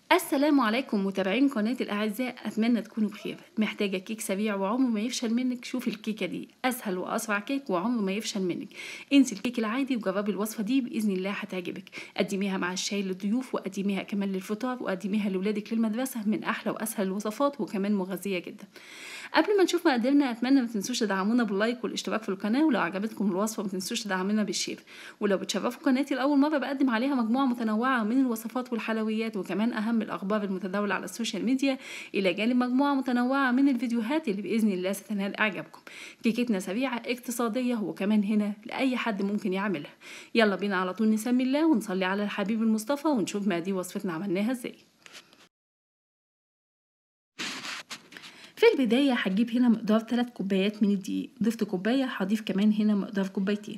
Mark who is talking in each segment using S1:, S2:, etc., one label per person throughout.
S1: السلام عليكم متابعين قناة الأعزاء أتمنى تكونوا بخير محتاجة كيك سريع وعمره ما يفشل منك شوفي الكيكة دي أسهل وأسرع كيك وعمره ما يفشل منك انسي الكيك العادي وجربي الوصفة دي بإذن الله هتعجبك قدميها مع الشاي للضيوف وقدميها كمان للفطار وقدميها لولادك للمدرسة من أحلى وأسهل الوصفات وكمان مغذية جدا قبل ما نشوف مقاديرنا أتمنى ما تنسوش تدعمونا باللايك والاشتراك في القناة ولو عجبتكم الوصفة ما تنسوش تدعمونا بالشير ولو بتشرفوا قناتي لأول مرة بقدم عليها مجموعة متنوعة من الوصفات والحلويات وكمان أهم الأخبار المتداولة على السوشيال ميديا إلى جانب مجموعة متنوعة من الفيديوهات اللي بإذن الله ستنال إعجابكم كيكتنا سريعة اقتصادية وكمان هنا لأي حد ممكن يعملها يلا بينا على طول نسمي الله ونصلي على الحبيب المصطفى ونشوف ما دي وصفتنا عملناها ازاي في البداية هتجيب هنا مقدار 3 كوبايات من الدقيق ضفت كوباية هضيف كمان هنا مقدار كوبايتين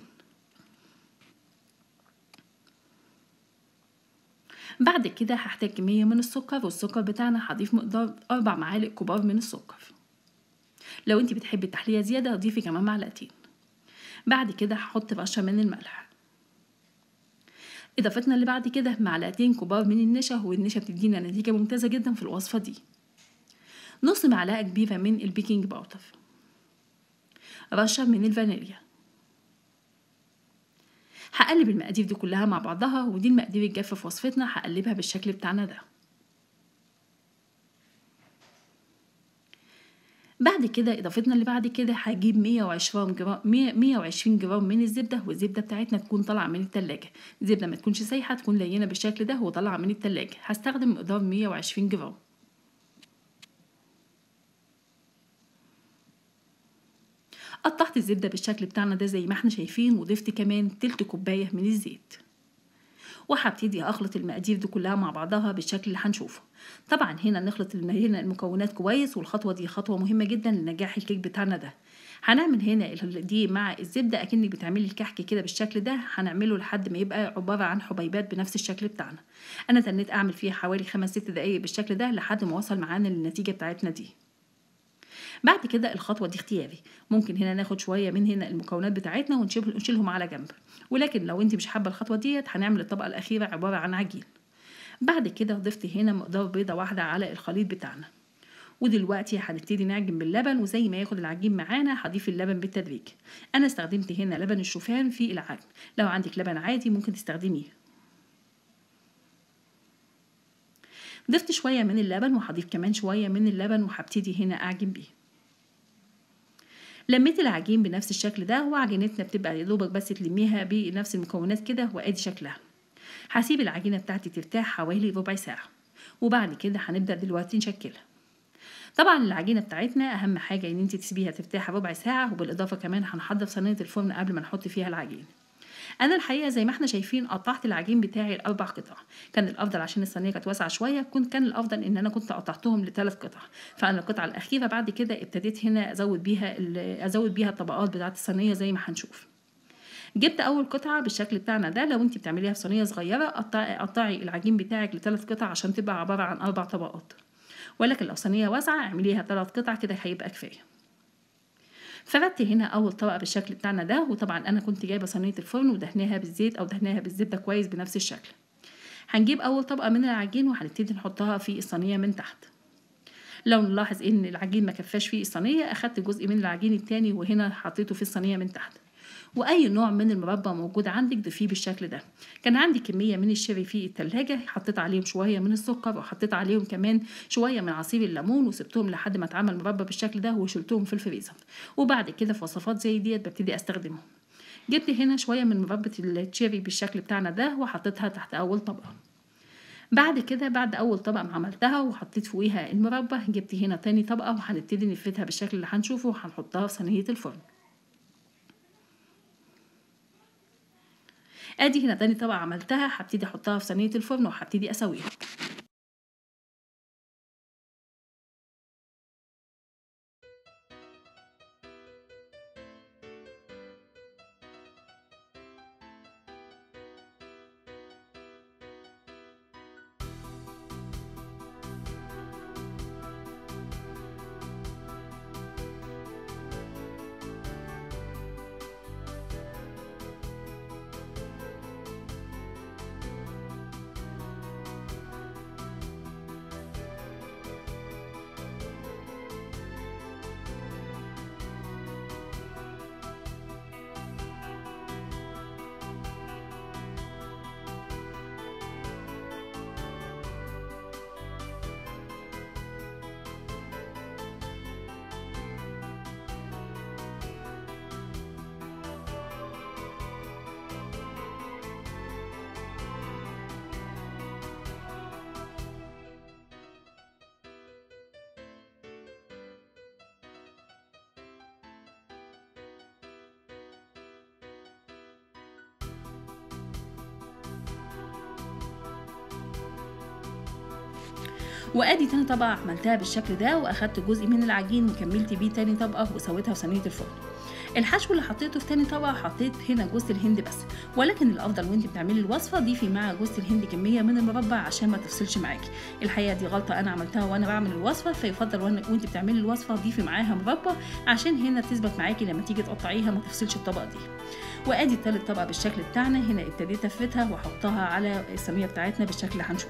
S1: بعد كده هحتاج كمية من السكر والسكر بتاعنا هضيف مقدار أربع معالق كبار من السكر لو انت بتحبي التحلية زيادة ضيفي كمان معلقتين بعد كده هحط رشة من الملح اضافتنا اللي بعد كده معلقتين كبار من النشا والنشا بتدينا نتيجة ممتازة جدا في الوصفة دي نص معلقة كبيرة من البيكنج باودر رشة من الفانيليا هقلب المقادير دي كلها مع بعضها ودي المقادير الجافة في وصفتنا هقلبها بالشكل بتاعنا ده بعد كده اضافتنا اللي بعد كده هجيب 120 جرام 120 جرام من الزبده والزبده بتاعتنا تكون طالعه من التلاجة الزبده ما تكونش سايحه تكون لينه بالشكل ده وطالعه من التلاجة هستخدم مقدار 120 جرام قطعت الزبدة بالشكل بتاعنا ده زي ما احنا شايفين وضفت كمان تلت كوباية من الزيت وهبتدي اخلط المقادير دي كلها مع بعضها بالشكل اللي هنشوفه طبعا هنا نخلط هنا المكونات كويس والخطوه دي خطوه مهمه جدا لنجاح الكيك بتاعنا ده هنعمل هنا دي مع الزبده اكنك بتعملي الكحك كده بالشكل ده هنعمله لحد ما يبقى عباره عن حبيبات بنفس الشكل بتاعنا انا تنيت اعمل فيها حوالي خمس ست دقايق بالشكل ده لحد ما وصل معانا للنتيجه بتاعتنا دي بعد كده الخطوة دي اختياري ممكن هنا ناخد شوية من هنا المكونات بتاعتنا ونشيلهم على جنب ولكن لو انت مش حابة الخطوة ديت هنعمل الطبقة الأخيرة عبارة عن عجين بعد كده ضفت هنا مقدار بيضة واحدة على الخليط بتاعنا ودلوقتي هنبتدي نعجن باللبن وزي ما ياخد العجين معانا هضيف اللبن بالتدريج انا استخدمت هنا لبن الشوفان في العجن لو عندك لبن عادي ممكن تستخدميه ضفت شويه من اللبن وهضيف كمان شويه من اللبن وهبتدي هنا اعجن بيه لميت العجين بنفس الشكل ده وعجينتنا بتبقى يا دوبك بس تلميها بنفس المكونات كده وادي شكلها هسيب العجينه بتاعتي ترتاح حوالي ربع ساعه وبعد كده هنبدا دلوقتي نشكلها طبعا العجينه بتاعتنا اهم حاجه ان انت تسيبيها ترتاح ربع ساعه وبالاضافه كمان هنحضر صينيه الفرن قبل ما نحط فيها العجين انا الحقيقه زي ما احنا شايفين قطعت العجين بتاعي لاربع قطع كان الافضل عشان الصينيه كانت واسعه شويه كنت كان الافضل ان انا كنت قطعتهم لثلاث قطع فانا القطعه الاخيره بعد كده ابتديت هنا ازود بيها ازود بيها الطبقات بتاعه الصينيه زي ما هنشوف جبت اول قطعه بالشكل بتاعنا ده لو انت بتعمليها في صينيه صغيره قطعي قطعي العجين بتاعك لثلاث قطع عشان تبقى عباره عن اربع طبقات ولكن لو صينيه واسعه اعمليها ثلاث قطع كده هيبقى كفايه فردت هنا اول طبقه بالشكل بتاعنا ده وطبعا انا كنت جايبه صينيه الفرن ودهناها بالزيت او دهناها بالزبده كويس بنفس الشكل هنجيب اول طبقه من العجين وهنبتدي نحطها في الصينيه من تحت لو نلاحظ ان العجين ما كفاش فيه الصينيه اخدت جزء من العجين التاني وهنا حطيته في الصينيه من تحت واي نوع من المربى موجود عندك ضيفيه بالشكل ده كان عندي كميه من الشيري في التلاجة حطيت عليهم شويه من السكر وحطيت عليهم كمان شويه من عصير الليمون وسبتهم لحد ما اتعمل مربى بالشكل ده وشلتهم في الفريزر وبعد كده في وصفات زي ديت ببتدي استخدمهم جبت هنا شويه من مربى التشيري بالشكل بتاعنا ده وحطيتها تحت اول طبقه بعد كده بعد اول طبقه ما عملتها وحطيت فوقيها المربى جبت هنا تاني طبقه وهنبتدي نفردها بالشكل اللي هنشوفه وهنحطها في صينيه الفرن ادي هنا تاني طبقه عملتها هبتدي احطها في صينيه الفرن وهبتدي اسويها وادي تاني طبقه عملتها بالشكل ده واخدت جزء من العجين وكملت بيه تاني طبقه وسويتها في صينيه الفرن الحشو اللي حطيته في تاني طبقه حطيت هنا جوز الهند بس ولكن الافضل وانت بتعملي الوصفه ضيفي مع جوز الهند كميه من المربى عشان ما تفصلش معاكي الحقيقه دي غلطه انا عملتها وانا بعمل الوصفه فيفضل وانت بتعملي الوصفه ضيفي معاها مربى عشان هنا تثبت معاكي لما تيجي تقطعيها ما تفصلش الطبقه دي وادي التالت طبقه بالشكل بتاعنا هنا ابتديت افتها واحطها على الصينيه بتاعتنا بالشكل اللي هنشوفه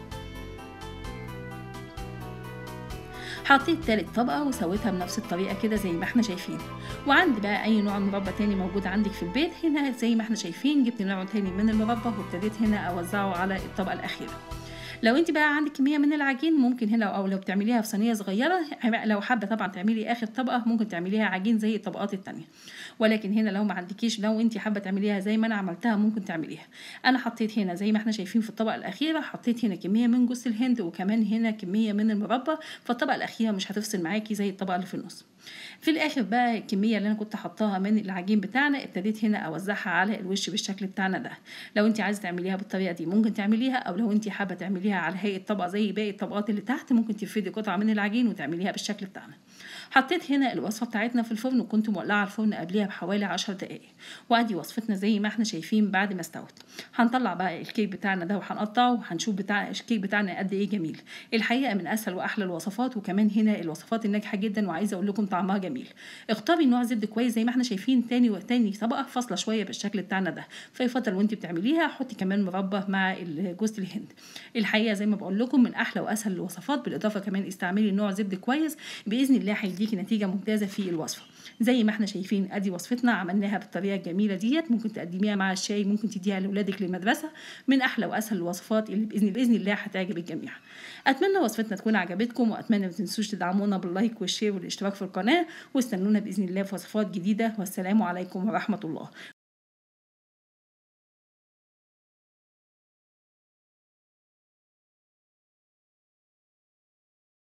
S1: حطيت تالت طبقة وسويتها بنفس الطريقة كده زي ما احنا شايفين وعندي بقى أي نوع مربى تاني موجود عندك في البيت هنا زي ما احنا شايفين جبت نوع تاني من المربى وابتديت هنا أوزعه على الطبقة الأخيرة لو انت بقى عندك كميه من العجين ممكن هنا او لو بتعمليها في صينيه صغيره لو حابه طبعا تعملي اخر طبقه ممكن تعمليها عجين زي الطبقات التانية ولكن هنا لو ما عندكيش لو انت حابه تعمليها زي ما انا عملتها ممكن تعمليها انا حطيت هنا زي ما احنا شايفين في الطبقه الاخيره حطيت هنا كميه من جوز الهند وكمان هنا كميه من المربى فالطبقه الاخيره مش هتفصل معاكي زي الطبقه اللي في النص في الاخر بقى الكميه اللي انا كنت حطاها من العجين بتاعنا ابتديت هنا اوزعها على الوش بالشكل بتاعنا ده لو انت عايزه تعمليها بالطريقه دي ممكن تعمليها او لو انت حابه تعمليها على هيئه طبقه زي باقي الطبقات اللي تحت ممكن تفردي قطعه من العجين وتعمليها بالشكل بتاعنا حطيت هنا الوصفه بتاعتنا في الفرن وكنت مولعه الفرن قبليها بحوالي 10 دقائق وادي وصفتنا زي ما احنا شايفين بعد ما استوت هنطلع بقى الكيك بتاعنا ده وهنقطعه وهنشوف بتاع الكيك بتاعنا قد ايه جميل الحقيقه من اسهل واحلى الوصفات وكمان هنا الوصفات الناجحه جدا وعايزه اقول لكم طعمها جميل اختاري نوع زبده كويس زي ما احنا شايفين تاني وتاني طبقه فاصله شويه بالشكل بتاعنا ده فيفضل وانت بتعمليها حطي كمان مربى مع جوز الهند الحقيقه زي ما بقول لكم من احلى واسهل الوصفات بالاضافه كمان استعملي نوع زبده كويس باذن الله هيديكي نتيجه ممتازه في الوصفه زي ما احنا شايفين ادي وصفتنا عملناها بالطريقه الجميله ديت ممكن تقدميها مع الشاي ممكن تديها لاولادك للمدرسه من احلى واسهل الوصفات اللي باذن باذن الله هتعجب الجميع اتمنى وصفتنا تكون عجبتكم واتمنى ما تنسوش تدعمونا باللايك والشير والاشتراك في القناه واستنونا باذن الله في وصفات جديده والسلام عليكم ورحمه الله